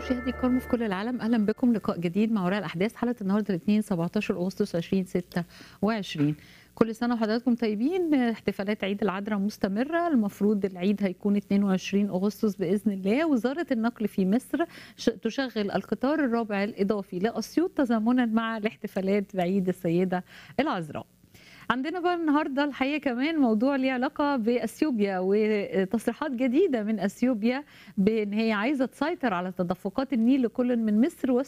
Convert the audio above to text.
مشاهدي الكرام في كل العالم اهلا بكم لقاء جديد مع وراء الاحداث حلقه النهارده الاثنين 17 اغسطس 2026 كل سنه وحضراتكم طيبين احتفالات عيد العذراء مستمره المفروض العيد هيكون 22 اغسطس باذن الله وزاره النقل في مصر تشغل القطار الرابع الاضافي لاسيوط تزامنا مع الاحتفالات بعيد السيده العذراء عندنا بقى النهارده الحقيقه كمان موضوع ليه علاقه باثيوبيا وتصريحات جديده من اثيوبيا بان هي عايزه تسيطر على تدفقات النيل لكل من مصر